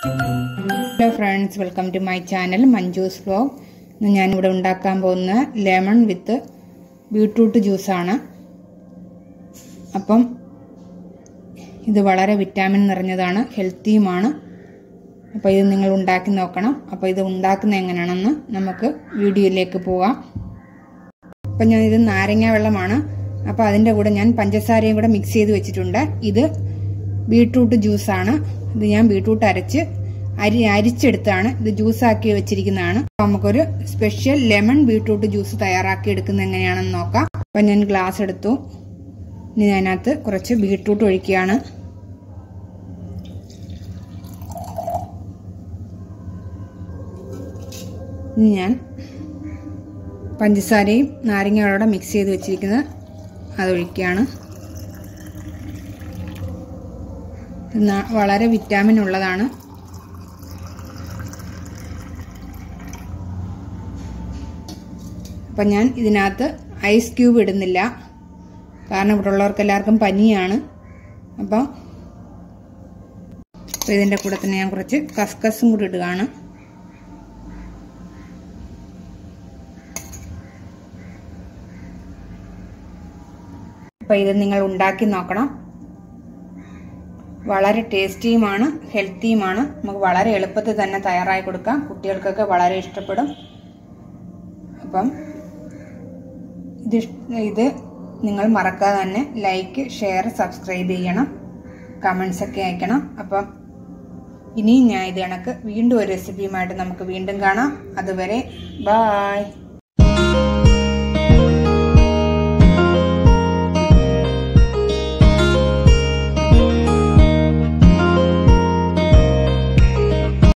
hello friends welcome to my channel Manju's vlog ഇന്ന് ഞാനിവിടെ ഉണ്ടാക്കാൻ പോകുന്ന ലെമൺ വിത്ത് ബീട്രൂട്ട് ജ്യൂസാണ് അപ്പം ഇത് വളരെ വിറ്റാമിൻ നിറഞ്ഞതാണ് ഹെൽത്തിയുമാണ് അപ്പോൾ ഇത് നിങ്ങൾ ഉണ്ടാക്കി നോക്കണം അപ്പോൾ ഇത് ഉണ്ടാക്കുന്നത് എങ്ങനെയാണെന്ന് നമുക്ക് വീഡിയോയിലേക്ക് പോകാം അപ്പം ഞാൻ ഇത് നാരങ്ങ വെള്ളമാണ് അപ്പോൾ അതിൻ്റെ കൂടെ ഞാൻ പഞ്ചസാരയും കൂടെ മിക്സ് ചെയ്ത് വെച്ചിട്ടുണ്ട് ഇത് ബീട്രൂട്ട് ജ്യൂസാണ് ഇത് ഞാൻ ബീട്രൂട്ട് അരച്ച് അരി അരിച്ചെടുത്താണ് ഇത് ജ്യൂസാക്കി വെച്ചിരിക്കുന്നതാണ് നമുക്കൊരു സ്പെഷ്യൽ ലെമൺ ബീട്രൂട്ട് ജ്യൂസ് തയ്യാറാക്കി എടുക്കുന്നത് എങ്ങനെയാണെന്ന് നോക്കാം അപ്പം ഞാൻ ഗ്ലാസ് എടുത്തു ഇനി അതിനകത്ത് കുറച്ച് ബീട്രൂട്ട് ഒഴിക്കുകയാണ് ഇനി ഞാൻ പഞ്ചസാരയും നാരങ്ങയോടെ മിക്സ് ചെയ്ത് വെച്ചിരിക്കുന്നത് അതൊഴിക്കുകയാണ് വളരെ വിറ്റാമിൻ ഉള്ളതാണ് അപ്പം ഞാൻ ഇതിനകത്ത് ഐസ് ക്യൂബ് ഇടുന്നില്ല കാരണം ഇവിടെ ഉള്ളവർക്ക് എല്ലാവർക്കും പനിയാണ് അപ്പം ഇതിൻ്റെ കൂടെ തന്നെ ഞാൻ കുറച്ച് കസ്കസും കൂടി ഇടുകയാണ് അപ്പം ഇത് നിങ്ങൾ ഉണ്ടാക്കി നോക്കണം വളരെ ടേസ്റ്റിയുമാണ് ഹെൽത്തിയുമാണ് നമുക്ക് വളരെ എളുപ്പത്തിൽ തന്നെ തയ്യാറായി കൊടുക്കാം കുട്ടികൾക്കൊക്കെ വളരെ ഇഷ്ടപ്പെടും അപ്പം ഇത് ഇത് നിങ്ങൾ മറക്കാതെ തന്നെ ലൈക്ക് ഷെയർ സബ്സ്ക്രൈബ് ചെയ്യണം കമൻസ് ഒക്കെ അയക്കണം അപ്പം ഇനിയും ഞാൻ ഇത് കണക്ക് വീണ്ടും ഒരു റെസിപ്പിയുമായിട്ട് നമുക്ക് വീണ്ടും കാണാം അതുവരെ ബായ്